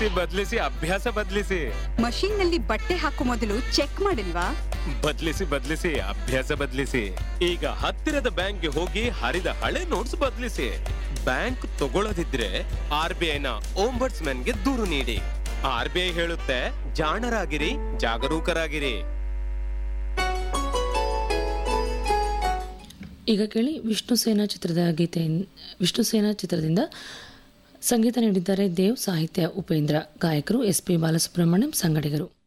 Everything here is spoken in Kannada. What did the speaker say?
ಬದ್ಲಿಸಿ ಬದ್ಲಿಸಿ ಅಭ್ಯಾಸ ಬದ್ಲಿಸಿ ಮಷೀನ್ ನಲ್ಲಿ ಬಟ್ಟೆ ಹಾಕೋ ಮೊದಲು ಚೆಕ್ ಮಾಡಿಲ್ವಾ ಬದ್ಲಿಸಿ ಬದ್ಲಿಸಿ ಅಭ್ಯಾಸ ಬದ್ಲಿಸಿ ಈಗ ಹತ್ತಿರದ ಬ್ಯಾಂಕ್ಗೆ ಹೋಗಿ ಹರಿದ ಹಳೆ ನೋಟ್ಸ್ ಬದ್ಲಿಸಿ ಬ್ಯಾಂಕ್ ತಗೊಳ್ಳದಿದ್ರೆ ಆರ್ ಬಿ ಐನ ಗೆ ದೂರು ನೀಡಿ ಆರ್ ಬಿ ಐ ಹೇಳುತ್ತೆ ಜಾಣರಾಗಿರಿ ಜಾಗರೂಕರಾಗಿರಿ ಈಗ ಕೇಳಿ ವಿಷ್ಣು ಸೇನಾ ಚಿತ್ರದ ಗೀತೆ ವಿಷ್ಣು ಸೇನಾ ಚಿತ್ರದಿಂದ ಸಂಗೀತ ನೀಡಿದ್ದಾರೆ ದೇವ್ ಸಾಹಿತ್ಯ ಉಪೇಂದ್ರ ಗಾಯಕರು ಎಸ್ ಪಿ ಬಾಲಸುಬ್ರಹ್ಮಣ್ಯಂ ಸಂಗಡಿಗರು